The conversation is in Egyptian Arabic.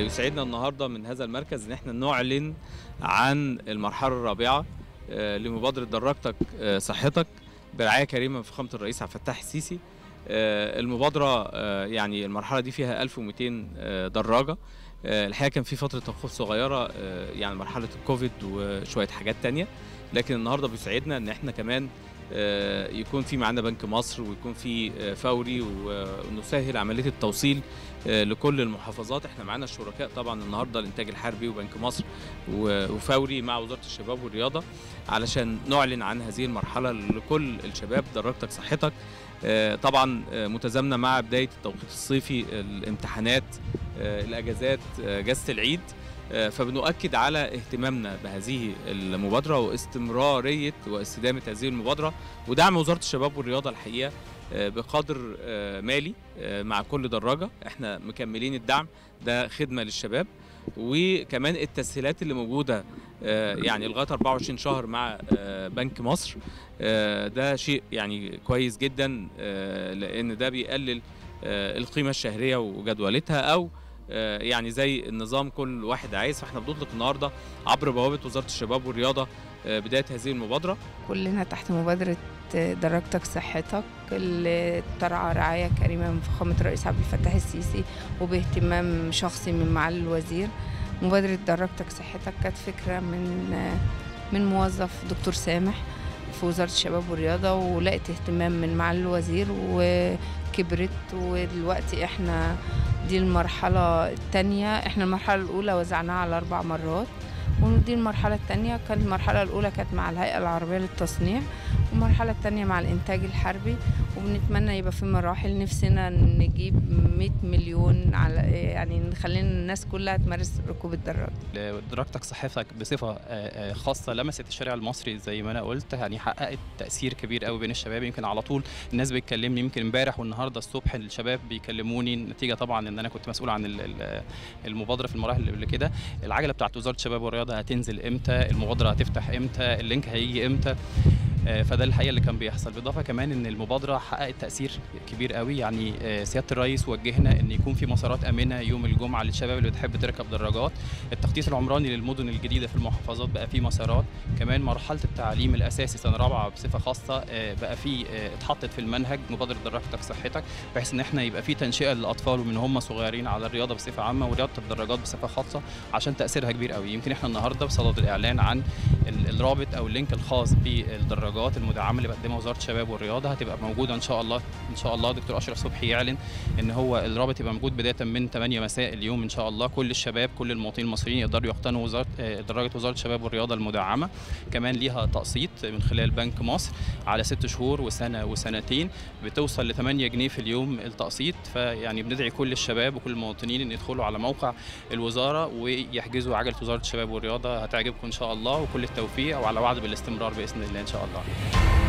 يسعدنا النهارده من هذا المركز ان احنا نعلن عن المرحله الرابعه آه، لمبادره دراجتك آه، صحتك برعايه كريمه من فخامه الرئيس عبد الفتاح السيسي آه، المبادره آه، يعني المرحله دي فيها 1200 آه، دراجه آه، الحقيقه كان في فتره توقف صغيره آه، يعني مرحله الكوفيد وشويه حاجات تانية لكن النهارده بيسعدنا ان احنا كمان آه، يكون في معانا بنك مصر ويكون في آه، فوري و- ونسهل عمليه التوصيل آه، لكل المحافظات احنا معانا الشركاء طبعا النهارده الانتاج الحربي وبنك مصر و- وفوري مع وزاره الشباب والرياضه علشان نعلن عن هذه المرحله لكل الشباب دراجتك صحتك آه، طبعا آه، متزامنه مع بدايه التوقيت الصيفي الامتحانات آه، الاجازات آه، اجازه العيد آه، فبنؤكد على اهتمامنا بهذه المبادره واستمراريه واستدامه هذه المبادره ودعم وزاره الشباب والرياضه الحقيقه آه، بقدر آه، مالي آه، مع كل دراجه احنا مكملين الدعم ده خدمه للشباب وكمان التسهيلات اللي موجوده آه، يعني لغايه 24 شهر مع آه، بنك مصر آه، ده شيء يعني كويس جدا آه، لان ده بيقلل آه، القيمه الشهريه وجدولتها او آه، يعني زي النظام كل واحد عايز فاحنا بنطلق النهارده عبر بوابه وزاره الشباب والرياضه آه، بدايه هذه المبادره كلنا تحت مبادرة درجتك صحتك اللي ترعى رعاية كريمة من فخامة الرئيس عبد الفتاح السيسي وباهتمام شخصي من معالي الوزير مبادرة درجتك صحتك كانت فكرة من من موظف دكتور سامح في وزارة الشباب والرياضة ولقت اهتمام من معالي الوزير وكبرت ودلوقتي احنا دي المرحلة التانية احنا المرحلة الأولى وزعناها على أربع مرات ودي المرحلة التانية كانت المرحلة الأولى كانت مع الهيئة العربية للتصنيع والمرحلة التانية مع الإنتاج الحربي وبنتمنى يبقى في مراحل نفسنا نجيب 100 مليون على يعني نخلي الناس كلها تمارس ركوب الدراجة دراجتك صحتك بصفه آه، آه، خاصه لمست الشارع المصري زي ما انا قلت يعني حققت تاثير كبير قوي بين الشباب يمكن على طول الناس بتكلمني يمكن امبارح والنهارده الصبح الشباب بيكلموني نتيجه طبعا ان انا كنت مسؤول عن ال- ال- المبادره في المراحل اللي قبل كده العجله بتاعت وزاره الشباب والرياضه هتنزل امتى المبادره هتفتح امتى اللينك هيجي امتى آه، فده الحقيقه اللي كان بيحصل بالاضافه كمان ان المبادره حققت تاثير كبير قوي يعني آه، سياده الرئيس وجهنا ان يكون في مسارات امنه يوم الجمعه للشباب اللي بتحب تركب دراجات التخطيط العمراني للمدن الجديده في المحافظات بقى فيه مسارات كمان مرحله التعليم الاساسي سنه رابعه بصفه خاصه آه، بقى فيه آه، اتحطت في المنهج مبادره دراجتك صحتك بحيث ان احنا يبقى في تنشئه للاطفال ومن هم صغيرين على الرياضه بصفه عامه ورياضه الدراجات بصفه خاصه عشان تاثيرها كبير قوي يمكن احنا النهارده بصدد الاعلان عن ال- الرابط او اللينك الخاص بالدراجات المدعمه اللي بتقدمها وزاره الشباب والرياضه هتبقى موجوده ان شاء الله ان شاء الله دكتور اشرف صبحي يعلن ان هو الرابط يبقى موجود بدايه من 8 مساء اليوم ان شاء الله كل الشباب كل المواطنين المصريين يقدروا يقتنوا وزاره آه، دراجه وزاره الشباب والرياضه المدعمه كمان ليها تقسيط من خلال بنك مصر على ست شهور وسنه وسنتين بتوصل ل 8 جنيه في اليوم التقسيط فيعني بندعي كل الشباب وكل المواطنين ان يدخلوا على موقع الوزاره ويحجزوا عجله وزاره الشباب والرياضه هتعجبكم ان شاء الله وكل التوفيق وعلى وعد بالاستمرار باذن الله ان شاء الله